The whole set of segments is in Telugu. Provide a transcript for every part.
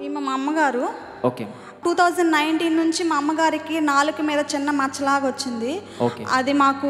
ఈమె మా అమ్మగారు ఓకే టూ థౌజండ్ నైన్టీన్ నుంచి మా అమ్మగారికి నాలుక మీద చిన్న మచ్చలాగా వచ్చింది ఓకే అది మాకు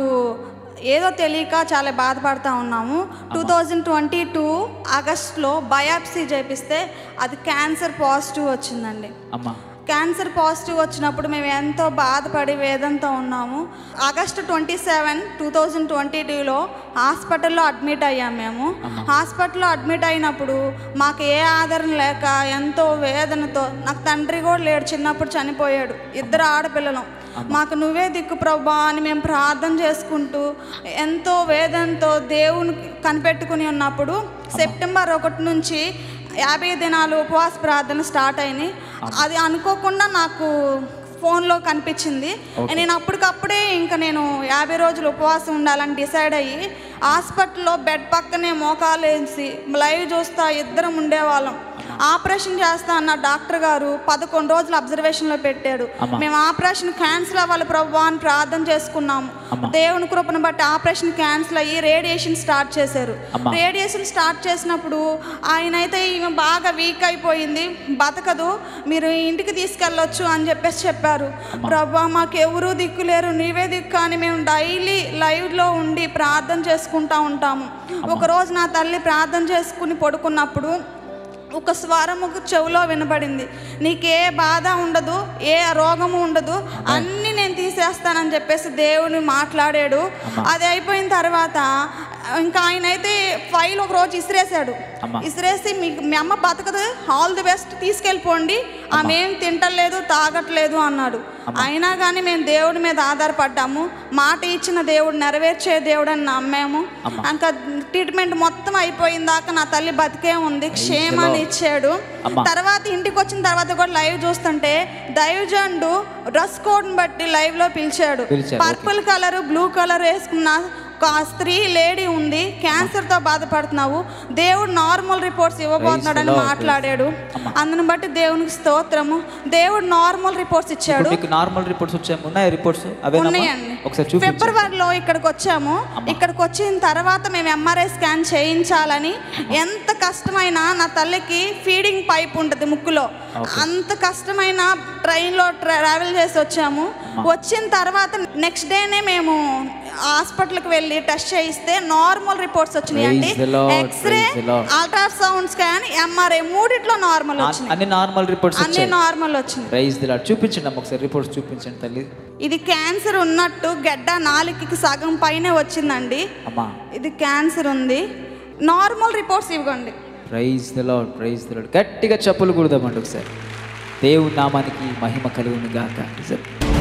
ఏదో తెలియక చాలా బాధపడతా ఉన్నాము టూ థౌజండ్ ట్వంటీ టూ ఆగస్ట్లో బయాప్సీ చేపిస్తే అది క్యాన్సర్ పాజిటివ్ వచ్చిందండి అమ్మా క్యాన్సర్ పాజిటివ్ వచ్చినప్పుడు మేము ఎంతో బాధపడి వేదంతో ఉన్నాము August twenty seven two thousand twenty టూలో హాస్పిటల్లో అడ్మిట్ అయ్యాము మేము హాస్పిటల్లో అడ్మిట్ అయినప్పుడు మాకు ఏ ఆదరణ లేక ఎంతో వేదనతో నాకు తండ్రి కూడా లేడు చిన్నప్పుడు చనిపోయాడు ఇద్దరు ఆడపిల్లలు మాకు నువ్వే దిక్కు ప్రభా అని మేము ప్రార్థన చేసుకుంటూ ఎంతో వేదనతో దేవుని కనిపెట్టుకుని ఉన్నప్పుడు సెప్టెంబర్ ఒకటి నుంచి యాభై దినాలు ఉపవాస ప్రార్థన స్టార్ట్ అయినాయి అది అనుకోకుండా నాకు ఫోన్లో కనిపించింది నేను అప్పటికప్పుడే ఇంకా నేను యాభై రోజులు ఉపవాసం ఉండాలని డిసైడ్ అయ్యి హాస్పిటల్లో బెడ్ పక్కనే మోకాలు వేసి లైవ్ చూస్తా ఇద్దరం ఉండేవాళ్ళం ఆపరేషన్ చేస్తా అన్న డాక్టర్ గారు పదకొండు రోజులు అబ్జర్వేషన్లో పెట్టాడు అమ్మా. మేము ఆపరేషన్ క్యాన్సిల్ అవ్వాలి ప్రభు అని ప్రార్థన చేసుకున్నాము అమ్మా. దేవుని కృపను బట్టి ఆపరేషన్ క్యాన్సిల్ అయ్యి రేడియేషన్ స్టార్ట్ చేశారు అమ్మా. రేడియేషన్ స్టార్ట్ చేసినప్పుడు ఆయన అయితే ఈమె బాగా వీక్ అయిపోయింది బతకదు మీరు ఇంటికి తీసుకెళ్ళొచ్చు అని చెప్పేసి చెప్పారు ప్రభా మాకు ఎవరు దిక్కు లేరు నీవే దిక్కు అని మేము డైలీ లైవ్లో ఉండి ప్రార్థన చేసుకుంటా ఉంటాము ఒకరోజు నా తల్లి ప్రార్థన చేసుకుని పడుకున్నప్పుడు ఒక స్వరము చెవిలో వినబడింది నీకే బాధ ఉండదు ఏ రోగము ఉండదు అన్నీ నేను తీసేస్తానని చెప్పేసి దేవుని మాట్లాడాడు అది అయిపోయిన తర్వాత ఇంకా ఆయన అయితే ఫైల్ ఒక రోజు ఇసిరేశాడు అమ్మా. ఇసిరేసి మీకు మీ అమ్మ బతకదు ఆల్ ది బెస్ట్ తీసుకెళ్ళిపోండి ఆమె ఏం తింటలేదు తాగట్లేదు అన్నాడు అయినా కానీ మేము దేవుడి మీద ఆధారపడ్డాము మాట ఇచ్చిన దేవుడు నెరవేర్చే దేవుడు అని నమ్మాము అమ్మా. ఇంకా ట్రీట్మెంట్ మొత్తం అయిపోయిన దాకా నా తల్లి బతికే ఉంది క్షేమాన్ని ఇచ్చాడు అమ్మా. తర్వాత ఇంటికి వచ్చిన తర్వాత కూడా లైవ్ చూస్తుంటే దైవజండు డ్రెస్ కోడ్ని బట్టి లైవ్ లో పిలిచాడు పిలిచారు, okay. Purple colour blue colour వేసుకున్న ఒక స్త్రీ లేడీ ఉంది క్యాన్సర్ తో బాధపడుతున్నావు దేవుడు నార్మల్ రిపోర్ట్స్ ఇవ్వబోతున్నాడని Praise the Lord, మాట్లాడాడు అమ్మా. అందుని బట్టి దేవునికి స్తోత్రము దేవుడు నార్మల్ రిపోర్ట్స్ ఇచ్చాడు ఇప్పుడు మీకు నార్మల్ రిపోర్ట్స్ వచ్చాయి ఉన్నాయా రిపోర్ట్స్ అవేనమ్మా ఉన్నాయండి ఒకసారి చూపించండి ఫిబ్రవరిలో ఇక్కడికి వచ్చాము ఇక్కడికి వచ్చిన తర్వాత మేము ఎంఆర్ఐ స్కాన్ చేయించాలని ఎంత కష్టమైనా నా తల్లికి ఫీడింగ్ పైప్ ఉంటుంది ముక్కులో అంత కష్టమైన ట్రైన్లో ట్రావెల్ చేసి వచ్చాము వచ్చిన తర్వాత నెక్స్ట్ డేనే మేము హాస్పిటల్కి వెళ్ళి టెస్ట్ చేయిస్తే నార్మల్ రిపోర్ట్స్ వచ్చినాయి అండి Praise the Lord, x ray praise the Lord. Ultrasound scan MRI మూడిట్లో నార్మల్ వచ్చినాయి అన్ని నార్మల్ రిపోర్ట్స్ అన్ని వచ్చాయి నార్మల్ వచ్చినాయి ప్రైజ్ దిలా చూపించండి అమ్మ ఒకసారి రిపోర్ట్స్ చూపించండి తల్లి ఇది క్యాన్సర్ ఉన్నట్టు గడ్డ నాలుకకి సగం పైనే వచ్చిందండి అమ్మా ఇది క్యాన్సర్ ఉంది నార్మల్ రిపోర్ట్స్ ఇవ్వండి praise the Lord praise the Lord గట్టిగా చెప్పులు కూడదామండి ఒకసారి దేవుడి నామానికి మహిమ కలుగును గాక